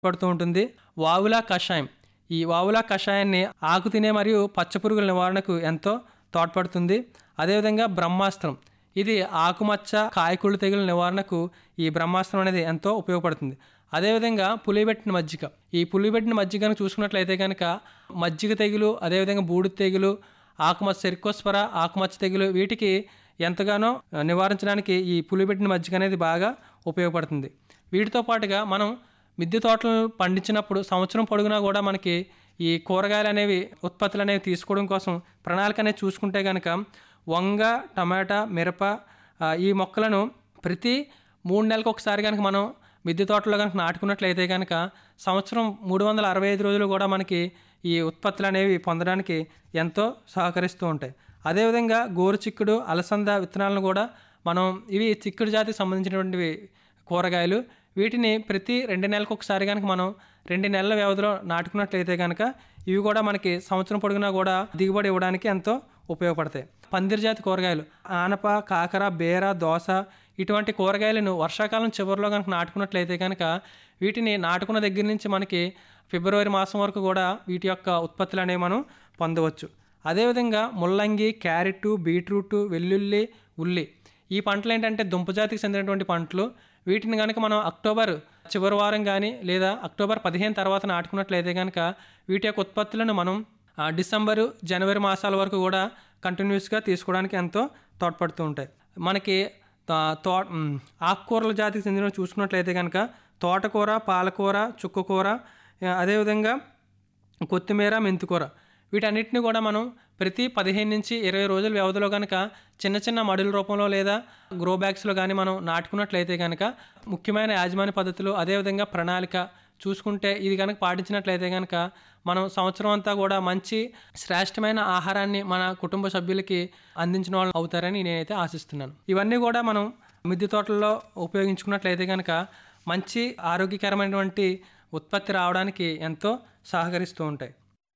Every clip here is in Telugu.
పడుతూ ఉంటుంది వావులా కషాయం ఈ వావులా కషాయాన్ని ఆకు తినే మరియు పచ్చపురుగుల నివారణకు ఎంతో తోడ్పడుతుంది అదేవిధంగా బ్రహ్మాస్త్రం ఇది ఆకుమచ్చ కాయకుళ్ళు తెగుల నివారణకు ఈ బ్రహ్మాస్త్రం అనేది ఎంతో ఉపయోగపడుతుంది అదేవిధంగా పులిబెట్టిన మజ్జిగ ఈ పులిబెట్టిన మజ్జిగను చూసుకున్నట్లయితే కనుక మజ్జిగ తెగులు అదేవిధంగా బూడిద తెగులు ఆకుమచ్చ సెరికోస్పర ఆకుమచ్చ తెగులు వీటికి ఎంతగానో నివారించడానికి ఈ పులిబెట్టిన మజ్జిగ అనేది బాగా ఉపయోగపడుతుంది వీటితో పాటుగా మనం మిద్దె తోటలను పండించినప్పుడు సంవత్సరం పొడుగునా కూడా మనకి ఈ కూరగాయలు అనేవి ఉత్పత్తులు అనేవి తీసుకోవడం కోసం ప్రణాళిక అనేది చూసుకుంటే కనుక వంగ టమాటా మిరప ఆ, ఈ మొక్కలను ప్రతి మూడు నెలలకు ఒకసారి కనుక మనం మిద్దె తోటలో కనుక నాటుకున్నట్లయితే కనుక సంవత్సరం మూడు వందల అరవై ఐదు రోజులు కూడా మనకి ఈ ఉత్పత్తులు అనేవి పొందడానికి ఎంతో సహకరిస్తూ ఉంటాయి అదేవిధంగా గోరు చిక్కుడు అలసంద విత్తనాలను కూడా మనం ఇవి చిక్కుడు జాతికి సంబంధించినటువంటివి కూరగాయలు వీటిని ప్రతి రెండు నెలలకు ఒకసారి కనుక మనం రెండు నెలల వ్యవధిలో నాటుకున్నట్లయితే కనుక ఇవి కూడా మనకి సంవత్సరం పొడుగునా కూడా దిగుబడి ఇవ్వడానికి ఎంతో ఉపయోగపడతాయి పందిరి జాతి కూరగాయలు ఆనప కాకర బేర దోస ఇటువంటి కూరగాయలను వర్షాకాలం చివరిలో కనుక నాటుకున్నట్లయితే కనుక వీటిని నాటుకున్న దగ్గర నుంచి మనకి ఫిబ్రవరి మాసం వరకు కూడా వీటి యొక్క ఉత్పత్తులు అనేవి మనం పొందవచ్చు అదేవిధంగా ముల్లంగి క్యారెట్ బీట్రూట్ వెల్లుల్లి ఉల్లి ఈ పంటలు ఏంటంటే దుంపజాతికి చెందినటువంటి పంటలు వీటిని కనుక మనం అక్టోబర్ చివరి వారం కానీ లేదా అక్టోబర్ పదిహేను తర్వాత నాటుకున్నట్లయితే కనుక వీటి యొక్క ఉత్పత్తులను మనం ఆ, డిసెంబరు జనవరి మాసాల వరకు కూడా కంటిన్యూస్గా తీసుకోవడానికి ఎంతో తోడ్పడుతూ ఉంటాయి మనకి తా- తో మ్, ఆకుకూరల జాతికి చెందిన చూసుకున్నట్లయితే కనుక తోటకూర పాలకూర చుక్కకూర ఆ, అదేవిధంగా కొత్తిమీర మెంతికూర వీటన్నిటిని కూడా మనం ప్రతి పదిహేను నుంచి ఇరవై రోజుల వ్యవధిలో కనుక చిన్న చిన్న మడుల రూపంలో లేదా గ్రో బ్యాగ్స్లో కానీ మనం నాటుకున్నట్లయితే కనుక ముఖ్యమైన యాజమాన్య పద్ధతులు అదేవిధంగా ప్రణాళిక చూసుకుంటే ఇది కనుక పాటించినట్లయితే కనుక మనం సంవత్సరం అంతా కూడా మంచి శ్రేష్టమైన ఆహారాన్ని మన కుటుంబ సభ్యులకి అందించిన వాళ్ళు అవుతారని నేనైతే ఆశిస్తున్నాను ఇవన్నీ కూడా మనం మిద్దె తోటల్లో ఉపయోగించుకున్నట్లయితే కనుక మంచి ఆరోగ్యకరమైనటువంటి ఉత్పత్తి రావడానికి ఎంతో సహకరిస్తూ ఉంటాయి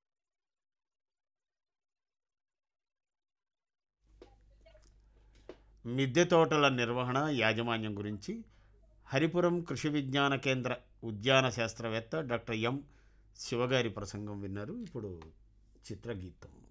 మిద్దె తోటల నిర్వహణ యాజమాన్యం గురించి హరిపురం కృషి విజ్ఞాన కేంద్ర ఉద్యాన శాస్త్రవేత్త డాక్టర్ ఎం శివగారి ప్రసంగం విన్నారు ఇప్పుడు చిత్రగీతం